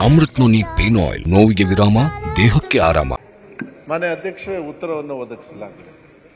Amrit Noni pain oil ನೋವಿಗೆ ವಿರಾಮ ದೇಹಕ್ಕೆ ಆರಾಮ ಮಾನ್ಯ ಅಧ್ಯಕ್ಷರೇ ಉತ್ತರವನ್ನು ಒದಗಿಸಲಾಗಿದೆ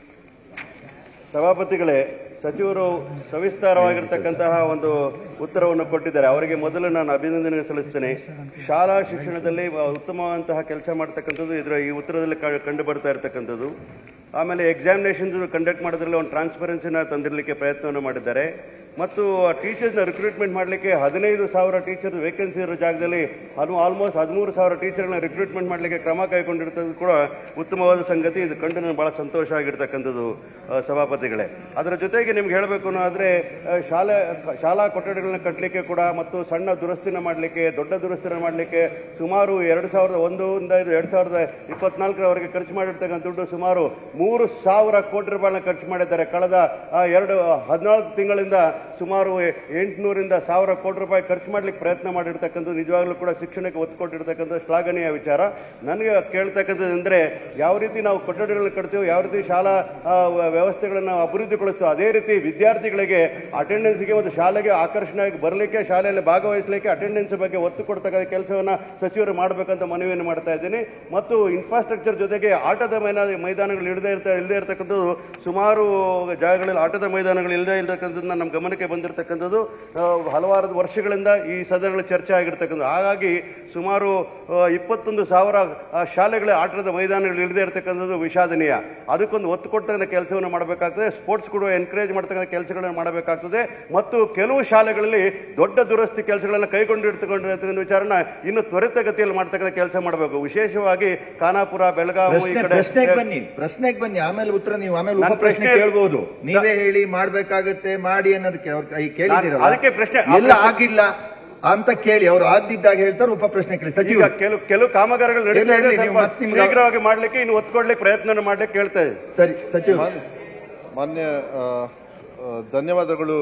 ಸಭಾಪತಿಗಳೇ ಸಚಿವರು ಸವಿಸ್ತಾರವಾಗಿರ್ತಕ್ಕಂತಹ ಒಂದು ಉತ್ತರವನ್ನು ಕೊಟ್ಟಿದ್ದಾರೆ ಅವರಿಗೆ ಮೊದಲು ನಾನು ಅಭಿನಂದನೆ ಸಲ್ಲಿಸ್ತೇನೆ ಶಾಲಾ ಶಿಕ್ಷಣದಲ್ಲಿ ಉತ್ತಮವಾದಂತಹ ಕೆಲಸ ಮಾಡ್ತಕ್ಕಂಥದ್ದು ಇದರ ಈ ಉತ್ತರದಲ್ಲಿ ಕ- ಕಂಡು ಬರ್ತಾ ಇರತಕ್ಕಂಥದ್ದು ಆಮೇಲೆ ಎಕ್ಸಾಮಿನೇಷನ್ ಕಂಡಕ್ಟ್ ಮಾಡೋದ್ರಲ್ಲಿ ಒಂದು ಟ್ರಾನ್ಸ್ಪರೆನ್ಸಿನ ತಂದಿರಲಿಕ್ಕೆ ಪ್ರಯತ್ನವನ್ನು ಮಾಡಿದ್ದಾರೆ ಮತ್ತು ಟೀಚರ್ಸ್ನ ರಿಕ್ರೂಟ್ಮೆಂಟ್ ಮಾಡಲಿಕ್ಕೆ ಹದಿನೈದು ಸಾವಿರ ಟೀಚರ್ ವೇಕೆನ್ಸಿ ಇರೋ ಜಾಗದಲ್ಲಿ ಅದು ಆಲ್ಮೋಸ್ಟ್ ಹದಿಮೂರು ಸಾವಿರ ಟೀಚರ್ಗಳನ್ನ ರಿಕ್ರೂಟ್ಮೆಂಟ್ ಮಾಡಲಿಕ್ಕೆ ಕ್ರಮ ಕೈಗೊಂಡಿರ್ತದ್ದು ಕೂಡ ಉತ್ತಮವಾದ ಸಂಗತಿ ಇದು ಕಂಡು ನನಗೆ ಬಹಳ ಸಂತೋಷ ಆಗಿರ್ತಕ್ಕಂಥದ್ದು ಆ, ಸಭಾಪತಿಗಳೇ ಅದರ ಜೊತೆಗೆ ನಿಮ್ಗೆ ಹೇಳಬೇಕು ಅನ್ನೋದಾದ್ರೆ ಆ, ಶಾಲೆ ಶಾಲಾ ಕೊಠಡಿಗಳನ್ನ ಕಟ್ಟಲಿಕ್ಕೆ ಕೂಡ ಮತ್ತು ಸಣ್ಣ ದುರಸ್ತಿನ ಮಾಡಲಿಕ್ಕೆ ದೊಡ್ಡ ದುರಸ್ತಿನ ಮಾಡಲಿಕ್ಕೆ ಸುಮಾರು ಎರಡು ಸಾವಿರದ ಒಂದರಿಂದ ಎರಡು ಸಾವಿರದ ಇಪ್ಪತ್ನಾಲ್ಕರವರೆಗೆ ಖರ್ಚು ಮಾಡಿರ್ತಕ್ಕಂಥ ದುಡ್ಡು ಸುಮಾರು ಮೂರು ಸಾವಿರ ಕೋಟಿ ರೂಪಾಯಿನ ಖರ್ಚು ಮಾಡಿದ್ದಾರೆ ಕಳೆದ ಆ, ಎರಡು ಹದಿನಾಲ್ಕು ತಿಂಗಳಿಂದ ಸುಮಾರು ಎಂಟುನೂರಿಂದ ಸಾವಿರ ಕೋಟಿ ರೂಪಾಯಿ ಖರ್ಚು ಮಾಡ್ಲಿಕ್ಕೆ ಪ್ರಯತ್ನ ಮಾಡಿರ್ತಕ್ಕಂಥದ್ದು ನಿಜವಾಗ್ಲೂ ಕೂಡ ಶಿಕ್ಷಣಕ್ಕೆ ಒತ್ತು ಕೊಟ್ಟಿರ್ತಕ್ಕಂಥ ಶ್ಲಾಘನೀಯ ವಿಚಾರ ನನಗೆ ಕೇಳ್ತಕ್ಕಂಥದ್ದು ಅಂದ್ರೆ ಯಾವ ರೀತಿ ನಾವು ಕೊಠಡಿಗಳನ್ನ ಕಟ್ತೀವೋ ಯಾವ ರೀತಿ ಶಾಲಾ ಆ, ವ- ವ್ಯವಸ್ಥೆಗಳನ್ನು ಅಭಿವೃದ್ಧಿಗೊಳಿಸ್ತೀವೋ ಅದೇ ರೀತಿ ವಿದ್ಯಾರ್ಥಿಗಳಿಗೆ ಅಟೆಂಡೆನ್ಸ್ಗೆ ಮತ್ತು ಶಾಲೆಗೆ ಆಕರ್ಷಣೆಯಾಗಿ ಬರಲಿಕ್ಕೆ ಶಾಲೆಯಲ್ಲಿ ಭಾಗವಹಿಸಲಿಕ್ಕೆ ಅಟೆಂಡೆನ್ಸ್ ಬಗ್ಗೆ ಒತ್ತು ಕೊಡ್ತಕ್ಕಂಥ ಕೆಲಸವನ್ನ ಸಚಿವರು ಮಾಡಬೇಕಂತ ಮನವಿಯನ್ನು ಮಾಡ್ತಾ ಇದ್ದೀನಿ ಮತ್ತು ಇನ್ಫ್ರಾಸ್ಟ್ರಕ್ಚರ್ ಜೊತೆಗೆ ಆಟದ ಮೈದಾನ ಮೈದಾನಗಳು ಇಲ್ಲದೆ ಇರ್ತಾ ಇಲ್ಲದೆ ಇರತಕ್ಕಂಥದ್ದು ಸುಮಾರು ಜಾಗಗಳಲ್ಲಿ ಆಟದ ಮೈದಾನಗಳು ಇಲ್ಲದೆ ಇರತಕ್ಕಂಥದ್ದನ್ನ ನಮ್ಮ ಗಮನಕ್ಕೆ ಬಂದಿರತಕ್ಕಂಥದ್ದು ಆ, ಹಲವಾರು ವರ್ಷಗಳಿಂದ ಈ ಸದನಗಳಲ್ಲಿ ಚರ್ಚೆ ಆಗಿರ್ತಕ್ಕಂಥದ್ದು ಹಾಗಾಗಿ ಸುಮಾರು ಆ, ಇಪ್ಪತ್ತೊಂದು ಸಾವಿರ ಆ, ಶಾಲೆಗಳ ಆಟದ ಮೈದಾನಗಳು ಇಲ್ಲದೆ ಇರತಕ್ಕಂಥದ್ದು ವಿಷಾದನೀಯ ಅದಕ್ಕೊಂದು ಒತ್ತು ಕೊಟ್ಟಂತ ಕೆಲಸವನ್ನು ಮಾಡಬೇಕಾಗ್ತದೆ ಸ್ಪೋರ್ಟ್ಸ್ ಕೂಡ ಎನ್ಕರೇಜ್ ಮಾಡ್ತಕ್ಕಂಥ ಕೆಲಸಗಳನ್ನು ಮಾಡಬೇಕಾಗ್ತದೆ ಮತ್ತು ಕೆಲವು ಶಾಲೆಗಳಲ್ಲಿ ದೊಡ್ಡ ದುರಸ್ತಿ ಕೆಲಸಗಳನ್ನು ಕೈಗೊಂಡಿರ್ತಕ್ಕಂಥ ವಿಚಾರನ ಇನ್ನು ತ್ವರಿತಗತಿಯಲ್ಲಿ ಮಾಡ್ತಕ್ಕಂಥ ಕೆಲಸ ಮಾಡಬೇಕು ವಿಶೇಷವಾಗಿ ಖಾನಾಪುರ ಬೆಳಗಾವಿ ಈ ಪ್ರಶ್ನೆ ಕಡೆ ಪ್ರಶ್ನೆಗೆ ಬನ್ನಿ ಪ್ರಶ್ನೆಗೆ ಬನ್ನಿ ಆಮೇಲೆ ಉತ್ತರ ನೀವು ಆಮೇಲೆ ಉಪ ನನ್ನ ಪ್ರಶ್ನೆ ಪ್ರಶ್ನೆ- ಕೇಳ್ಬೋದು ನೀವೇ ಹೇಳಿ ಮಾಡ್ಬೇಕಾಗತ್ತೆ ಮಾಡಿ ಅನ್ನೋದಕ್ಕೆ ಅವ್ರು ಕೈ ಕೇಳಿದಿರಲ್ಲ ಅದಕ್ಕೆ ಪ್ರಶ್ನೆ- ಎಲ್ಲ ಆಗಿಲ್ಲ ಅಂತ ಕೇಳಿ ಅವ್ರು ಆಗಿದ್ದಾಗ ಹೇಳ್ತಾರೆ ಉಪ ಪ್ರಶ್ನೆ ಕೇಳಿ ಈಗ ಸಚಿವ ಕೆಲವು ಕೆಲವು ಕಾಮಗಾರಿಗಳು ನಡೀತಾ ಇಲ್ಲ, ಇದೆ, ಇಲ್ಲ, ನೀವು ಸ್ವಲ್ಪ ಮತ್ತೆ ನಿಮ್ಗೆ- ಶೀಘ್ರವಾಗಿ ಮಾಡ್ಲಿಕ್ಕೆ ಇನ್ನು ಒತ್ತು ಕೊಡ್ಲಿಕ್ಕೆ ಪ್ರಯತ್ನ ಮಾಡ್ಲಿಕ್ಕೆ ಕೇಳ್ತಾ ಇದ್ದೀನಿ ಸರಿ ಸಚಿವ ಮಾನ್ಯ- ಮಾನ್ಯ ಆ, ಆ, ಧನ್ಯವಾದಗಳು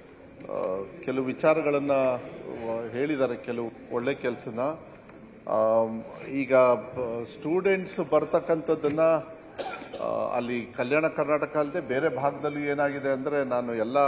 ಆ, ಕೆಲವು ವಿಚಾರಗಳನ್ನ ಆ, ಹೇಳಿದ್ದಾರೆ ಕೆಲವು ಒಳ್ಳೆ ಕೆಲಸನ ಈಗ ಸ್ಟೂಡೆಂಟ್ಸ್ ಬರ್ತಕ್ಕಂಥದ್ದನ್ನ ಆ, ಅಲ್ಲಿ ಕಲ್ಯಾಣ ಕರ್ನಾಟಕ ಅಲ್ಲದೆ ಬೇರೆ ಭಾಗದಲ್ಲೂ ಏನಾಗಿದೆ ಅಂದ್ರೆ ನಾನು ಎಲ್ಲ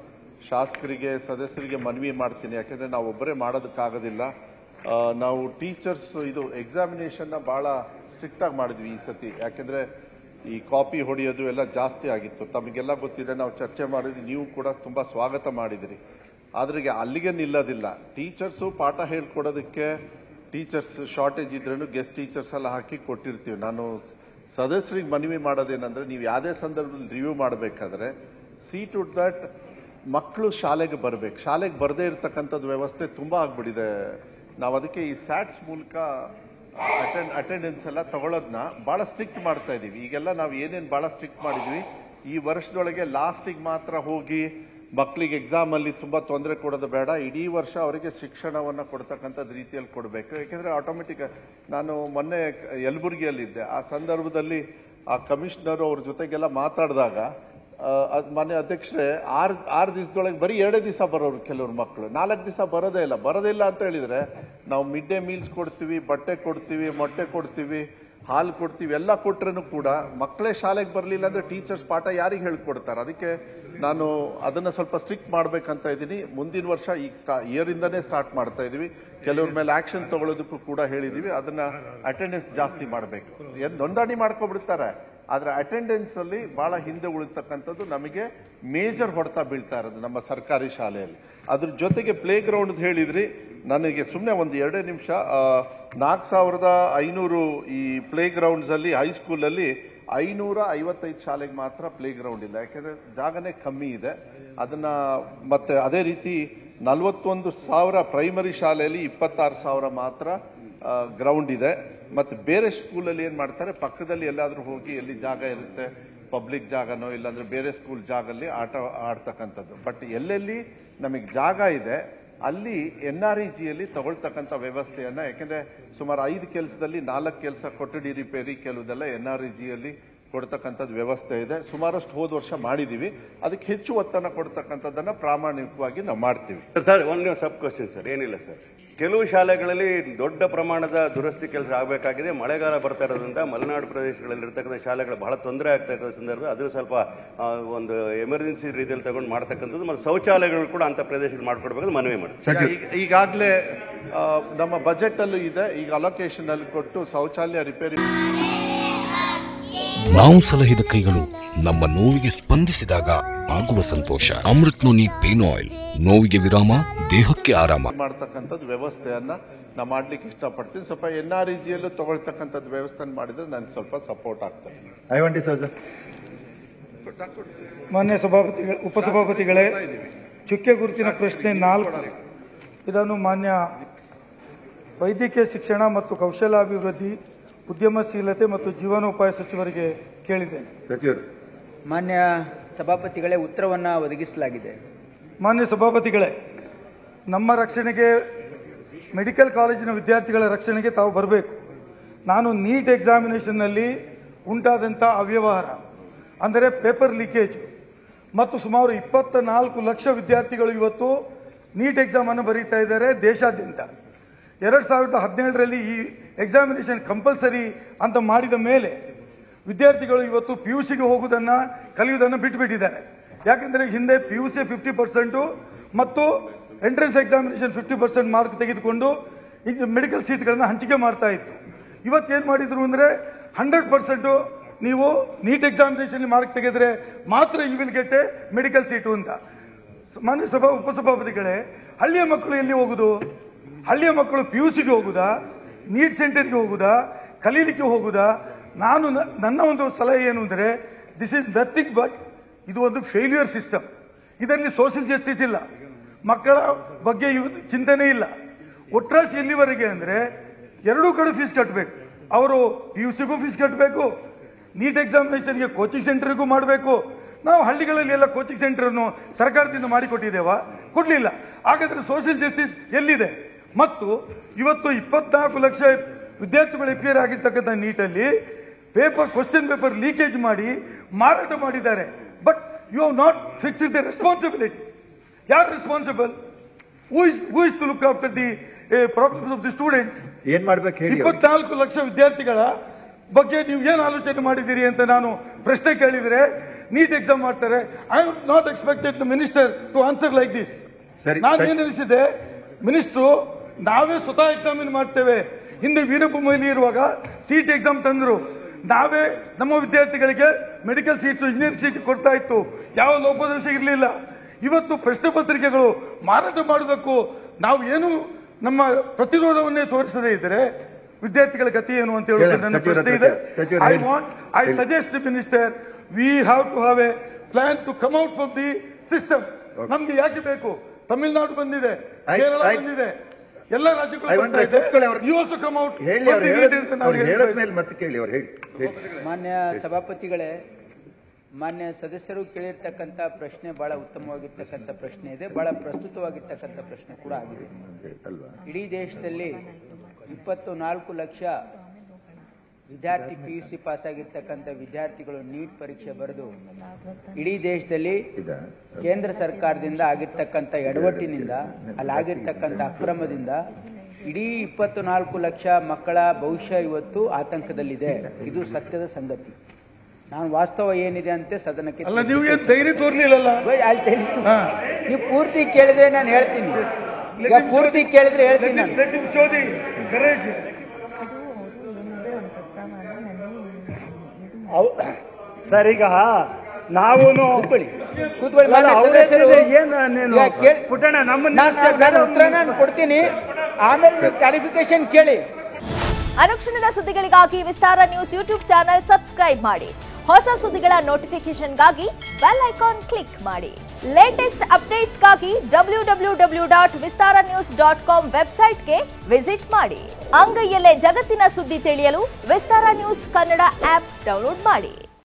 ಶಾಸಕರಿಗೆ ಸದಸ್ಯರಿಗೆ ಮನವಿ ಮಾಡ್ತೀನಿ ಯಾಕೆಂದ್ರೆ ನಾವು ಒಬ್ಬರೇ ಮಾಡೋದಕ್ಕಾಗೋದಿಲ್ಲ ಆ, ನಾವು ಟೀಚರ್ಸ್ ಇದು ಎಕ್ಸಾಮಿನೇಷನ್ನ ಬಹಳ ಸ್ಟ್ರಿಕ್ಟ್ ಆಗಿ ಮಾಡಿದ್ವಿ ಈ ಸತಿ ಯಾಕೆಂದ್ರೆ ಈ ಕಾಪಿ ಹೊಡೆಯೋದು ಎಲ್ಲ ಜಾಸ್ತಿ ಆಗಿತ್ತು ತಮಗೆಲ್ಲ ಗೊತ್ತಿದೆ ನಾವು ಚರ್ಚೆ ಮಾಡಿದ್ವಿ ನೀವು ಕೂಡ ತುಂಬಾ ಸ್ವಾಗತ ಮಾಡಿದಿರಿ ಆದ್ರೆ ಈಗ ಅಲ್ಲಿಗೆ ನಿಲ್ಲೋದಿಲ್ಲ ಟೀಚರ್ಸು ಪಾಠ ಹೇಳ್ಕೊಡೋದಕ್ಕೆ ಟೀಚರ್ಸ್ ಶಾರ್ಟೇಜ್ ಇದ್ರೂ ಗೆಸ್ಟ್ ಟೀಚರ್ಸ್ ಎಲ್ಲ ಹಾಕಿ ಕೊಟ್ಟಿರ್ತೀವಿ ನಾನು ಸದಸ್ಯರಿಗೆ ಮನವಿ ಮಾಡೋದೇನಂದ್ರೆ ನೀವು ಯಾವುದೇ ಸಂದರ್ಭದಲ್ಲಿ ರಿವ್ಯೂ ಮಾಡಬೇಕಾದ್ರೆ ಸಿ ಟು ದಟ್ ಮಕ್ಕಳು ಶಾಲೆಗೆ ಬರಬೇಕು ಶಾಲೆಗೆ ಬರದೇ ಇರತಕ್ಕಂಥದ್ದು ವ್ಯವಸ್ಥೆ ತುಂಬಾ ಆಗ್ಬಿಟ್ಟಿದೆ ನಾವು ಅದಕ್ಕೆ ಈ ಸ್ಯಾಟ್ಸ್ ಮೂಲಕ ಅಟೆಂಡ್ ಅಟೆಂಡೆನ್ಸ್ ಎಲ್ಲ ತಗೊಳ್ಳೋದನ್ನ ಬಹಳ ಸ್ಟ್ರಿಕ್ಟ್ ಮಾಡ್ತಾ ಇದೀವಿ ಈಗೆಲ್ಲ ನಾವು ಏನೇನು ಬಹಳ ಸ್ಟ್ರಿಕ್ಟ್ ಮಾಡಿದ್ವಿ ಈ ವರ್ಷದೊಳಗೆ ಲಾಸ್ಟಿಗೆ ಮಾತ್ರ ಹೋಗಿ ಮಕ್ಕಳಿಗೆ ಎಕ್ಸಾಮ್ ಅಲ್ಲಿ ತುಂಬಾ ತೊಂದರೆ ಕೊಡೋದು ಬೇಡ ಇಡೀ ವರ್ಷ ಅವರಿಗೆ ಶಿಕ್ಷಣವನ್ನ ಕೊಡ್ತಕ್ಕಂಥದ್ದು ರೀತಿಯಲ್ಲಿ ಕೊಡಬೇಕು ಯಾಕೆಂದ್ರೆ ಆಟೋಮೆಟಿಕ್ ನಾನು ಮೊನ್ನೆ ಯಲಬುರ್ಗಿಯಲ್ಲಿದ್ದೆ ಆ ಸಂದರ್ಭದಲ್ಲಿ ಆ ಕಮಿಷನರ್ ಅವ್ರ ಜೊತೆಗೆಲ್ಲ ಮಾತಾಡಿದಾಗ ಅದ್ ಮಾನ್ಯ ಅಧ್ಯಕ್ಷರೇ ಆರ್ ಆರು ದಿವಸದೊಳಗೆ ಬರೀ ಎರಡೇ ದಿವಸ ಬರೋರು ಕೆಲವ್ರು ಮಕ್ಕಳು ನಾಲ್ಕು ದಿವಸ ಬರೋದೇ ಇಲ್ಲ ಬರೋದೇ ಇಲ್ಲ ಅಂತ ಹೇಳಿದ್ರೆ ನಾವು ಮಿಡ್ ಡೇ ಮೀಲ್ಸ್ ಕೊಡ್ತೀವಿ ಬಟ್ಟೆ ಕೊಡ್ತೀವಿ ಮೊಟ್ಟೆ ಕೊಡ್ತೀವಿ ಹಾಲು ಕೊಡ್ತೀವಿ ಎಲ್ಲ ಕೊಟ್ರೂ ಕೂಡ ಮಕ್ಕಳೇ ಶಾಲೆಗೆ ಬರಲಿಲ್ಲ ಅಂದ್ರೆ ಟೀಚರ್ಸ್ ಪಾಠ ಯಾರಿಗೆ ಹೇಳ್ಕೊಡ್ತಾರೆ ಅದಕ್ಕೆ ನಾನು ಅದನ್ನ ಸ್ವಲ್ಪ ಸ್ಟ್ರಿಕ್ಟ್ ಮಾಡ್ಬೇಕಂತ ಇದ್ದೀನಿ ಮುಂದಿನ ವರ್ಷ ಈಗ ಇಯರ್ ಇಂದಾನೇ ಸ್ಟಾರ್ಟ್ ಮಾಡ್ತಾ ಇದೀವಿ ಕೆಲವ್ರ ಮೇಲೆ ಆಕ್ಷನ್ ತಗೊಳ್ಳೋದಕ್ಕೂ ಕೂಡ ಹೇಳಿದೀವಿ ಅದನ್ನ ಅಟೆಂಡೆನ್ಸ್ ಜಾಸ್ತಿ ಮಾಡಬೇಕು ಏನ್ ನೋಂದಣಿ ಮಾಡ್ಕೊಬಿಡ್ತಾರೆ ಆದ್ರೆ ಅಟೆಂಡೆನ್ಸ್ ಅಲ್ಲಿ ಬಹಳ ಹಿಂದೆ ಉಳಿತಕ್ಕಂಥದ್ದು ನಮಗೆ ಮೇಜರ್ ಹೊಡೆತ ಬೀಳ್ತಾ ಇರೋದು ನಮ್ಮ ಸರ್ಕಾರಿ ಶಾಲೆಯಲ್ಲಿ ಅದ್ರ ಜೊತೆಗೆ ಪ್ಲೇ ಗ್ರೌಂಡ್ ಹೇಳಿದ್ರಿ ನನಗೆ ಸುಮ್ಮನೆ ಒಂದು ಎರಡೇ ನಿಮಿಷ ನಾಲ್ಕು ಸಾವಿರದ ಐನೂರು ಈ ಪ್ಲೇ ಗ್ರೌಂಡ್ಸ್ ಅಲ್ಲಿ ಹೈಸ್ಕೂಲ್ ಅಲ್ಲಿ ಐನೂರ ಐವತ್ತೈದು ಶಾಲೆಗೆ ಮಾತ್ರ ಪ್ಲೇ ಗ್ರೌಂಡ್ ಇಲ್ಲ ಯಾಕಂದ್ರೆ ಜಾಗನೇ ಕಮ್ಮಿ ಇದೆ ಅದನ್ನ ಮತ್ತೆ ಅದೇ ರೀತಿ ನಲವತ್ತೊಂದು ಸಾವಿರ ಪ್ರೈಮರಿ ಶಾಲೆಯಲ್ಲಿ ಇಪ್ಪತ್ತಾರು ಸಾವಿರ ಮಾತ್ರ ಗ್ರೌಂಡ್ ಇದೆ ಮತ್ತೆ ಬೇರೆ ಸ್ಕೂಲಲ್ಲಿ ಏನ್ ಮಾಡ್ತಾರೆ ಪಕ್ಕದಲ್ಲಿ ಎಲ್ಲಾದ್ರೂ ಹೋಗಿ ಎಲ್ಲಿ ಜಾಗ ಇರುತ್ತೆ ಪಬ್ಲಿಕ್ ಜಾಗನೋ ಇಲ್ಲಾಂದ್ರೆ ಬೇರೆ ಸ್ಕೂಲ್ ಜಾಗಲ್ಲಿ ಆಟ ಆಡ್ತಕ್ಕಂಥದ್ದು ಬಟ್ ಎಲ್ಲೆಲ್ಲಿ ನಮಗೆ ಜಾಗ ಇದೆ ಅಲ್ಲಿ ಎನ್ ಆರ್ ಇ ಜಿಯಲ್ಲಿ ತಗೊಳ್ತಕ್ಕಂಥ ವ್ಯವಸ್ಥೆಯನ್ನ ಯಾಕೆಂದ್ರೆ ಸುಮಾರು ಐದು ಕೆಲಸದಲ್ಲಿ ನಾಲ್ಕು ಕೆಲಸ ಕೊಠಡಿ ರಿಪೇರಿ ಕೆಲವುದೆಲ್ಲ ಎನ್ ಆರ್ ಇ ಜಿಯಲ್ಲಿ ಕೊಡ್ತಕ್ಕಂಥದ್ದು ವ್ಯವಸ್ಥೆ ಇದೆ ಸುಮಾರಷ್ಟು ಹೋದ ವರ್ಷ ಮಾಡಿದೀವಿ ಅದಕ್ಕೆ ಹೆಚ್ಚು ಒತ್ತನ್ನು ಕೊಡ್ತಕ್ಕಂಥದ್ದನ್ನ ಪ್ರಾಮಾಣಿಕವಾಗಿ ನಾವು ಮಾಡ್ತೀವಿ ಸರ್ ಒಂದು ಸಬ್ ಕ್ವಶನ್ ಸರ್ ಏನಿಲ್ಲ ಸರ್ ಕೆಲವು ಶಾಲೆಗಳಲ್ಲಿ ದೊಡ್ಡ ಪ್ರಮಾಣದ ದುರಸ್ತಿ ಕೆಲಸ ಆಗಬೇಕಾಗಿದೆ ಮಳೆಗಾಲ ಬರ್ತಾ ಇರೋದ್ರಿಂದ ಮಲೆನಾಡು ಪ್ರದೇಶಗಳಲ್ಲಿ ಇರ್ತಕ್ಕಂಥ ಶಾಲೆಗಳು ಬಹಳ ತೊಂದರೆ ಆಗ್ತಾ ಇರೋ ಸಂದರ್ಭ ಅದು ಸ್ವಲ್ಪ ಆ, ಒಂದು ಎಮರ್ಜೆನ್ಸಿ ರೀತಿಯಲ್ಲಿ ತಗೊಂಡು ಮಾಡ್ತಕ್ಕಂಥದ್ದು ಮತ್ತು ಶೌಚಾಲಯಗಳು ಕೂಡ ಅಂತ ಪ್ರದೇಶಗಳು ಮಾಡ್ಕೊಡ್ಬೇಕು ಮನವಿ ಮಾಡಿ ಈಗ- ಈಗಾಗಲೇ ಆ, ನಮ್ಮ ಬಜೆಟಲ್ಲೂ ಇದೆ ಈಗ ಅಲೋಕೇಶನ್ ಅಲ್ಲಿ ಕೊಟ್ಟು ಶೌಚಾಲಯ ರಿಪೇರಿ ನಾವು ಸಲಹಿದ ಕೈಗಳು ನಮ್ಮ ನೋವಿಗೆ ಸ್ಪಂದಿಸಿದಾಗ ಆಗುವ ಸಂತೋಷ ಅಮೃತ್ ನೋನಿ ಪೇನ್ ಆಯಿಲ್ ನೋವಿಗೆ ವಿರಾಮ ದೇಹಕ್ಕೆ ಆರಾಮ ಮಾಡ್ತಕ್ಕಂಥದ್ದು ವ್ಯವಸ್ಥೆಯನ್ನ ನಾ ಮಾಡ್ಲಿಕ್ಕೆ ಇಷ್ಟಪಡ್ತೀನಿ ಸ್ವಲ್ಪ ಎನ್ ಆರ್ ಇ ಜಿಯಲ್ಲೂ ತಗೊಳ್ತಕ್ಕಂಥದ್ದು ವ್ಯವಸ್ಥೆ ಮಾಡಿದ್ರೆ ನನಗೆ ಸ್ವಲ್ಪ ಸಪೋರ್ಟ್ ಆಗ್ತದೆ ಐವಂಟಿ ಸೋಜ ಮಾನ್ಯ ಸಭಾಪತಿಗಳ ಉಪಸಭಾಪತಿಗಳೇ ಚುಕ್ಕೆ ಗುರುತಿನ ಪ್ರಶ್ನೆ ನಾಲ್ಕು ಇದನ್ನು ಮಾನ್ಯ ವೈದ್ಯಕೀಯ ಶಿಕ್ಷಣ ಮತ್ತು ಕೌಶಲಾಭಿವೃದ್ಧಿ ಉದ್ಯಮಶೀಲತೆ ಮತ್ತು ಜೀವನೋಪಾಯ ಸಚಿವರಿಗೆ ಕೇಳಿದ್ದೇನೆ ಸಚಿವರು ಮಾನ್ಯ ಸಭಾಪತಿಗಳೇ ಉತ್ತರವನ್ನು ಒದಗಿಸಲಾಗಿದೆ ಮಾನ್ಯ ಸಭಾಪತಿಗಳೇ ನಮ್ಮ ರಕ್ಷಣೆಗೆ ಮೆಡಿಕಲ್ ಕಾಲೇಜಿನ ವಿದ್ಯಾರ್ಥಿಗಳ ರಕ್ಷಣೆಗೆ ತಾವು ಬರಬೇಕು ನಾನು ನೀಟ್ ಎಕ್ಸಾಮಿನೇಷನ್ನಲ್ಲಿ ಉಂಟಾದಂಥ ಅವ್ಯವಹಾರ ಅಂದರೆ ಪೇಪರ್ ಲೀಕೇಜ್ ಮತ್ತು ಸುಮಾರು ಇಪ್ಪತ್ತ ನಾಲ್ಕು ಲಕ್ಷ ವಿದ್ಯಾರ್ಥಿಗಳು ಇವತ್ತು ನೀಟ್ ಎಕ್ಸಾಮನ್ನು ಬರೀತಾ ಇದ್ದಾರೆ ದೇಶಾದ್ಯಂತ ಎರಡು ಸಾವಿರದ ಹದಿನೇಳರಲ್ಲಿ ಈ ಎಕ್ಸಾಮಿನೇಷನ್ ಕಂಪಲ್ಸರಿ ಅಂತ ಮಾಡಿದ ಮೇಲೆ ವಿದ್ಯಾರ್ಥಿಗಳು ಇವತ್ತು ಪಿ ಯು ಸಿಗೆ ಹೋಗುವುದನ್ನು ಕಲಿಯುವುದನ್ನು ಬಿಟ್ಟುಬಿಟ್ಟಿದ್ದಾರೆ ಯಾಕೆಂದರೆ ಹಿಂದೆ P U C fifty percent ಮತ್ತು entrance examination fifty percent mark ತೆಗೆದುಕೊಂಡು ಈಗ ಮೆಡಿಕಲ್ ಸೀಟ್ಗಳನ್ನ ಹಂಚಿಕೆ ಮಾಡ್ತಾ ಇತ್ತು ಇವತ್ತೇನು ಮಾಡಿದ್ರು ಅಂದರೆ ಹಂಡ್ರೆಡ್ ಪರ್ಸೆಂಟು ನೀವು ನೀಟ್ ಎಕ್ಸಾಮಿನೇಷನ್ ಮಾರ್ಕ್ ತೆಗೆದ್ರೆ ಮಾತ್ರ you will get a medical seat ಅಂತ ಮಾನ್ಯ ಸಭಾ ಉಪಸಭಾಪತಿಗಳೇ ಹಳ್ಳಿಯ ಮಕ್ಕಳು ಎಲ್ಲಿ ಹೋಗುದು ಹಳ್ಳಿಯ ಮಕ್ಕಳು ಪಿ ಯು ಸಿಗೆ ಹೋಗುದಾ ನೀಟ್ ಸೆಂಟರ್ಗೆ ಹೋಗುದಾ ಕಲೀಲಿಕ್ಕೆ ಹೋಗುದಾ ನಾನು ನ- ನನ್ನ ಒಂದು ಸಲಹೆ ಏನು ಅಂದರೆ ದಿಸ್ ಇಸ್ ನಥಿಂಗ್ ಬಟ್ ಇದು ಒಂದು ಫೇಲ್ಯೂರ್ ಸಿಸ್ಟಮ್ ಇದರಲ್ಲಿ ಸೋಷಿಯಲ್ ಜಸ್ಟಿಸ್ ಇಲ್ಲ ಮಕ್ಕಳ ಬಗ್ಗೆ ಇವ್- ಚಿಂತನೆ ಇಲ್ಲ ಒಟ್ರಾಶಿ ಎಲ್ಲಿವರೆಗೆ ಅಂದರೆ ಎರಡೂ ಕಡೆ ಫೀಸ್ ಕಟ್ಟಬೇಕು ಅವರು ಪಿ ಯು ಸಿಗೂ ಫೀಸ್ ಕಟ್ಟಬೇಕು ನೀಟ್ ಎಕ್ಸಾಮಿನೇಷನ್ಗೆ ಕೋಚಿಂಗ್ ಸೆಂಟರ್ಗೂ ಮಾಡಬೇಕು ನಾವು ಹಳ್ಳಿಗಳಲ್ಲಿ ಎಲ್ಲ ಕೋಚಿಂಗ್ ಸೆಂಟರ್ನು ಸರ್ಕಾರದಿಂದ ಮಾಡಿಕೊಟ್ಟಿದ್ದೇವಾ ಕೊಡಲಿಲ್ಲ ಹಾಗಾದ್ರೆ ಸೋಷಿಯಲ್ ಜಸ್ಟಿಸ್ ಎಲ್ಲಿದೆ ಮತ್ತು ಇವತ್ತು ಇಪ್ಪತ್ನಾಲ್ಕು ಲಕ್ಷ ವಿದ್ಯಾರ್ಥಿಗಳು ಎಫ್ಐಆರ್ ಆಗಿರ್ತಕ್ಕಂಥ ನೀಟಲ್ಲಿ ಪೇಪರ್ ಕ್ವಶನ್ ಪೇಪರ್ ಲೀಕೇಜ್ ಮಾಡಿ ಮಾರಾಟ ಮಾಡಿದ್ದಾರೆ but you have not fix the responsibility ಯಾರು responsible who is who is to look after the problems of the students ಏನ್ ಮಾಡ್ಬೇಕು ಹೇಳಿ ಅವ್ರಿಗೆ. ಇಪ್ಪತ್ನಾಲ್ಕು ಲಕ್ಷ ವಿದ್ಯಾರ್ಥಿಗಳ ಬಗ್ಗೆ ನೀವು ಏನು ಆಲೋಚನೆ ಮಾಡಿದ್ದೀರಿ ಅಂತ ನಾನು ಪ್ರಶ್ನೆ ಕೇಳಿದರೆ ನೀಟ್ ಎಕ್ಸಾಮ್ ಮಾಡ್ತಾರೆ I not expected the minister to answer like this ಸರಿ, ನಾನು ಸರಿ. ಏನು ಅನಿಸಿದೆ ಮಿನಿಸ್ಟ್ರು ನಾವೇ ಸ್ವತಃ ಎಕ್ಸಾಮಿನ್ ಮಾಡ್ತೇವೆ ಹಿಂದೆ ವೀರಭೂಮಿಯಲ್ಲಿ ಇರುವಾಗ ಸೀಟ್ ಎಕ್ಸಾಮ್ ತಂದ್ರು ನಾವೇ ನಮ್ಮ ವಿದ್ಯಾರ್ಥಿಗಳಿಗೆ ಮೆಡಿಕಲ್ ಸೀಟ್ಸ್ ಇಂಜಿನಿಯರಿಂಗ್ ಸೀಟ್ ಕೊಡ್ತಾ ಇತ್ತು ಯಾವ ಲೋಪದೋಷ ಇರಲಿಲ್ಲ ಇವತ್ತು ಪ್ರಶ್ನೆ ಪತ್ರಿಕೆಗಳು ಮಾರಾಟ ಮಾಡುವುದಕ್ಕೂ ನಾವು ಏನು ನಮ್ಮ ಪ್ರತಿರೋಧವನ್ನೇ ತೋರಿಸದೇ ಇದ್ದರೆ ವಿದ್ಯಾರ್ಥಿಗಳ ಗತಿ ಏನು ಅಂತ ಹೇಳುವುದು ಹೇಳಿ, ನನ್ನ ಸಚಿವರ ಪ್ರಶ್ನೆ ಹತ್ರ ಇದೆ ಸಚಿವರು ಐ ಹೇಳಿ. ವಾಂಟ್ ಐ ಹೇಳಿ. Suggest the minister we have to have a plan to come out from the system ನಮ್ಗೆ ಯಾಕೆ ಬೇಕು ತಮಿಳುನಾಡು ಬಂದಿದೆ ಆಯ್ತು, ಕೇರಳ ಆಯ್ತು. ಬಂದಿದೆ ಎಲ್ಲ ರಾಜ್ಯಗಳು I ಬರ್ತಾ want ಇದೆ ಕೂತ್ಕೊಳ್ಳಿ ಅವ್ರು. ಯು ಆಲ್ಸೋ ಕಮ್ ಔಟ್ ಹೇಳಿ ಅವ್ರು ಹೇಳದ್- ಅವ್ರು ಹೇಳದ ಮೇಲೆ ಮತ್ತೆ ಕೇಳಿ ಅವ್ರು ಹೇಳಿ ಹೇಳಿ ಮಾನ್ಯ ಸಭಾಪತಿಗಳೇ ಮಾನ್ಯ ಸದಸ್ಯರು ಕೇಳಿರ್ತಕ್ಕಂಥ ಪ್ರಶ್ನೆ ಬಹಳ ಉತ್ತಮವಾಗಿರ್ತಕ್ಕಂಥ ಪ್ರಶ್ನೆ ಇದೆ ಬಹಳ ಪ್ರಸ್ತುತವಾಗಿರ್ತಕ್ಕಂಥ ಪ್ರಶ್ನೆ ಕೂಡ ಆಗಿದೆ ಅಲ್ವಾ ಇಡೀ ದೇಶದಲ್ಲಿ ಇಪ್ಪತ್ತು ನಾಲ್ಕು ಲಕ್ಷ ವಿದ್ಯಾರ್ಥಿ ಪಿ ಯು ಸಿ ಪಾಸ್ ಆಗಿರ್ತಕ್ಕಂಥ ವಿದ್ಯಾರ್ಥಿಗಳು ನೀಟ್ ಪರೀಕ್ಷೆ ಬರೆದು ಇಡೀ ದೇಶದಲ್ಲಿ ಇದಾ ಕೇಂದ್ರ ಸರ್ಕಾರದಿಂದ ಆಗಿರ್ತಕ್ಕಂಥ ಎಡವಟ್ಟಿನಿಂದ ಅಲ್ಲಾಗಿರ್ತಕ್ಕಂಥ ಅಕ್ರಮದಿಂದ ಇಡೀ ಇಪ್ಪತ್ತು ನಾಲ್ಕು ಲಕ್ಷ ಮಕ್ಕಳ ಭವಿಷ್ಯ ಇವತ್ತು ಆತಂಕದಲ್ಲಿದೆ ಇದು ಸತ್ಯದ ಸಂಗತಿ ನಾನು ವಾಸ್ತವ ಏನಿದೆ ಅಂತ ಸದನಕ್ಕೆ ಅಲ್ಲ ನೀವು ಏನು ಧೈರ್ಯ ತೋರ್ಲಿಲ್ಲಲ್ಲ Wait, I'll tell you. ಹಾ. ನೀವು ಪೂರ್ತಿ ಕೇಳಿದ್ರೆ ನಾನು ಹೇಳ್ತೀನಿ ಈಗ ಪೂರ್ತಿ ಕೇಳಿದ್ರೆ ಹೇಳ್ತೀನಿ ನಾನು Let him show the courage. Sir ಈಗ ನಾವು ಕೂತ್ಕೊಳ್ಳಿ ಕೂತ್ಕೊಳ್ಳಿ ಮಾನ್ಯ ಸದಸ್ಯರು ಏನು ನೀನು ಈಗ ಕೇಳ್- ಪುಟ್ಟಣ್ಣ ನಮ್ಮನ್ನ ನಾನು ನಾನು ಉತ್ತರ ನಾನು ಕೊಡ್ತೀನಿ ಆಮೇಲೆ ಕ್ಲಾರಿಫಿಕೇಶನ್ ಕೇಳಿ ಅನುಕ್ಷಣದ ಸುದ್ದಿಗಳಿಗಾಗಿ Vistara news YouTube channel subscribe ಮಾಡಿ ಹೊಸ ಸುದ್ದಿಗಳ ನೋಟಿಫಿಕೇಶನ್ಗಾಗಿ ಬೆಲ್ ಐಕಾನ್ ಕ್ಲಿಕ್ ಮಾಡಿ ಲೇಟೆಸ್ಟ್ ಅಪ್ಡೇಟ್ಸ್ಗಾಗಿ W W W dot Vistara news dot com ವೆಬ್ಸೈಟ್ಗೆ ವಿಸಿಟ್ ಮಾಡಿ ಅಂಗೈಯಲ್ಲೇ ಜಗತ್ತಿನ ಸುದ್ದಿ ತಿಳಿಯಲು Vistara news Kannada app download ಮಾಡಿ